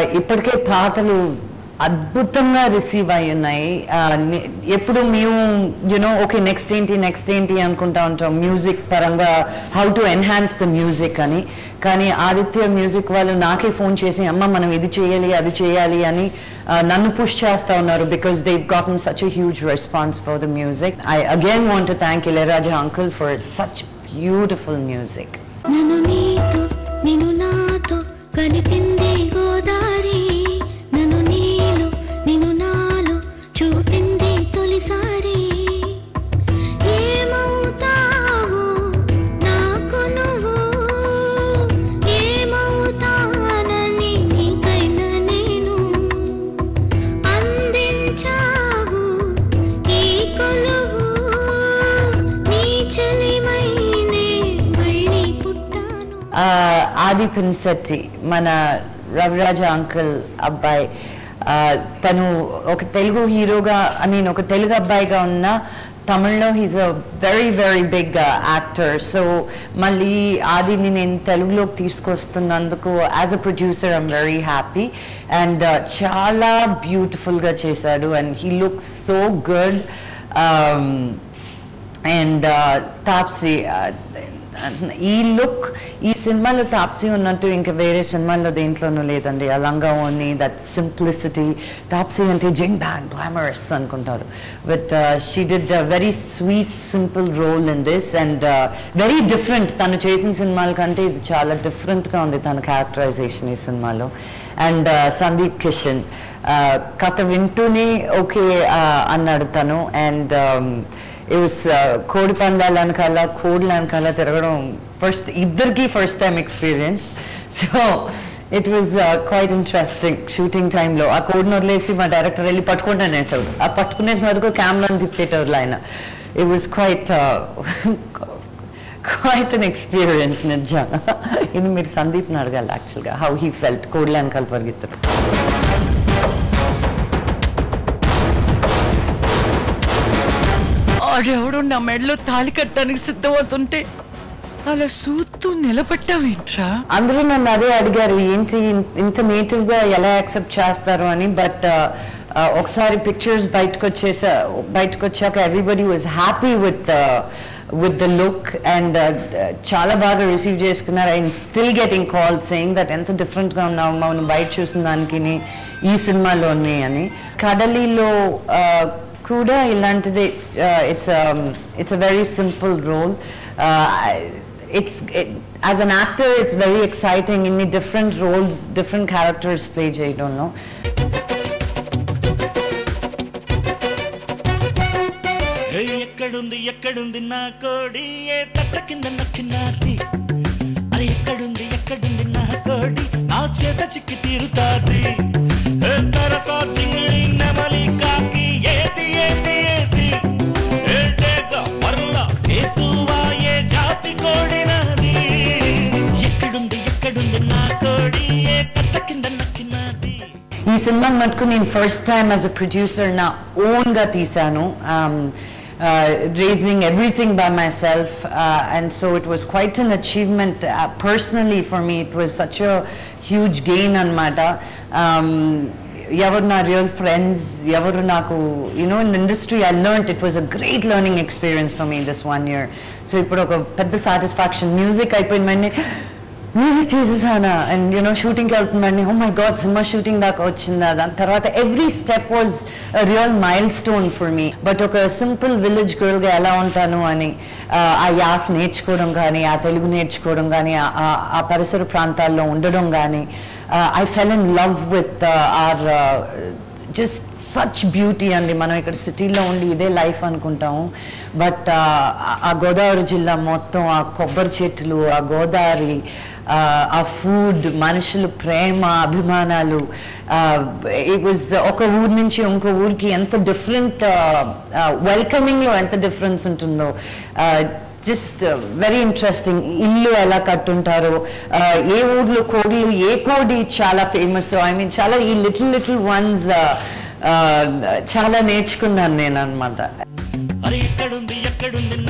ఇప్పటికే పాటలు అద్భుతంగా రిసీవ్ అయి ఉన్నాయి ఆ, ని- ఎప్పుడు మేము యునో ఓకే నెక్స్ట్ ఏంటి నెక్స్ట్ ఏంటి అనుకుంటా ఉంటాం మ్యూజిక్ పరంగా how to enhance the music అని కానీ ఆదిత్య మ్యూజిక్ వాళ్ళు నాకే ఫోన్ చేసి అమ్మ మనం ఇది చేయాలి అది చేయాలి అని ఆ, నన్ను పుష్ చేస్తా ఉన్నారు because they've gotten such a huge response for the music I again want thank Ilaiyaraaja uncle for such beautiful music నన్ను నీతో నిన్ను నాతో కలిపింది గోదారి నన్ను నీలో నిన్ను నాలో చూపింది తొలిసారి ఏమవుతావు నాకు నువ్వు ఏమవుతానని నీకైనా నేను అందించావు ఈ కొలువు నీ చెలిమైనే మళ్ళీ పుట్టాను ఆ, ఆది పిన్సెట్టి మన రవిరాజ అంకుల్ అబ్బాయి ఆ, తను ఒక తెలుగు హీరోగా ఐ మీన్ ఒక తెలుగు అబ్బాయిగా ఉన్న తమిళ్లో he's a very very big actor so మళ్ళీ ఆదిని నేను తెలుగులోకి తీసుకొస్తున్నందుకు as a producer I'm very happy and చాలా బ్యూటిఫుల్గా చేశాడు and he looks so good and Taapsee ఈ లుక్ ఈ సినిమాలో తాప్సీ ఉన్నట్టు ఇంకా వేరే సినిమాల్లో దేంట్లోనూ లేదండి ఆ లంగా ఓని దట్ సింప్లిసిటీ తాప్సీ అంటే జింగ్ బ్యాంగ్ గ్లామరస్ అనుకుంటారు but she did very sweet simple role in this and very different తను చేసిన సినిమాల కంటే ఇది చాలా డిఫరెంట్గా ఉంది తన క్యారెక్టరైజేషన్ ఈ సినిమాలో అండ్ సందీప్ కిషన్ కథ వింటూనే ఓకే అన్నాడు తను అండ్ ఇట్ వాస్ కోడి పందాలు వెనకాల కోడ్లు వెనకాల తిరగడం ఫస్ట్ ఇద్దరికి first time experience so it was quite interesting shooting టైంలో ఆ కోడ్ని వదిలేసి మా డైరెక్టర్ వెళ్ళి పట్టుకుంటానేటోడు ఆ పట్టుకునేంత వరకు కెమెరాని తిప్పేటోళ్ళు ఆయన it was quite quite an experience నిజంగా ఇది మీరు సందీప్ని అడగాలి యాక్చువల్గా హౌ హీ ఫెల్ట్ కోడ్లు వెనకాల పరిగెత్తడు ఆడెవడో నా మెడలో తాళి కట్టడానికి సిద్ధమవుతుంటే అలా సూత్తూ నిలబట్టావేంట్రా అందరూ నన్ను అదే అడిగారు ఏంటి ఇన్- ఇంత నేటివ్ గా ఎలా యాక్సెప్ట్ చేస్తారు అని బట్ ఒకసారి పిక్చర్స్ బయటకు వచ్చేసా బయటకు వచ్చాక everybody was happy with with the look and చాలా బాగా రిసీవ్ చేసుకున్నారు and still getting call saying that ఎంత different గా ఉన్నావు మనం బయట చూసిన దానికి ఈ సినిమాలోని అని కడలిలో uh, కూడా ఇలాంటిదే it's it's a very simple role it's it, as an actor it's very exciting in the different roles different characters play చేయడం know ఏ ఎక్కడుంది ఎక్కడుంది నా కోడి ఏ తట్ట కింద నక్కినాది అరే ఎక్కడుంది ఎక్కడుంది నా కోడి నా చేత చిక్కి తీరుతాది ఏ తరసా చింగిడి నెమలి కాకి ఏది ఏది ఏది ఏ డేగ మరల ఏ తూవా ఏ జాతి కోడి నాది ఎక్కడుంది ఎక్కడుంది నా కోడి ఏ తట్ట కింద నక్కినాది ఈ సినిమా మటుకు నేను first time as a producer నా ఓన్గా తీశాను raising everything by myself uh, and so it was quite an achievement uh, personally for me it was such a huge gain అనమాట um, ఎవరు నా రియల్ ఫ్రెండ్స్ ఎవరు నాకు you know in industry I learn it was a great learning experience for me this one year so ఇప్పుడు ఒక పెద్ద satisfaction music అయిపోయిందండి music చేసేసానా అండ్ యూనో షూటింగ్కి వెళ్తుందండి ఓ మై గాడ్ సినిమా షూటింగ్ దాకా వచ్చిందా దాని తర్వాత every step was real milestone for me but ఒక సింపుల్ విలేజ్ గర్ల్గా ఎలా ఉంటాను అని ఆ, ఆ యాస్ నేర్చుకోవడం కానీ ఆ తెలుగు నేర్చుకోవడం కానీ ఆ- ఆ- ఆ పరిసర ప్రాంతాల్లో ఉండడం కానీ I fell in love with our just such beauty అండి మనం ఇక్కడ సిటీలో ఉండి ఇదే లైఫ్ అనుకుంటాము బట్ ఆ గోదావరి జిల్లా మొత్తం ఆ కొబ్బరి చెట్లు ఆ గోదావరి ఆ, ఆ ఫుడ్ మనుషులు ప్రేమ అభిమానాలు ఇట్ వాజ్ ఒక ఊరు నుంచి ఇంకో ఊరికి ఎంత డిఫరెంట్ వెల్కమింగ్లో ఎంత డిఫరెన్స్ ఉంటుందో జస్ట్ వెరీ ఇంట్రెస్టింగ్ ఇల్లు ఎలా కట్టుంటారో ఆ, ఏ ఊర్లో కోడిలు ఏ కోడి చాలా ఫేమస్ ఐ మీన్ చాలా ఈ లిటిల్ లిటిల్ వన్స్ చాలా నేర్చుకున్నాను నేను అనమాట అరే ఎక్కడుంది ఎక్కడుంది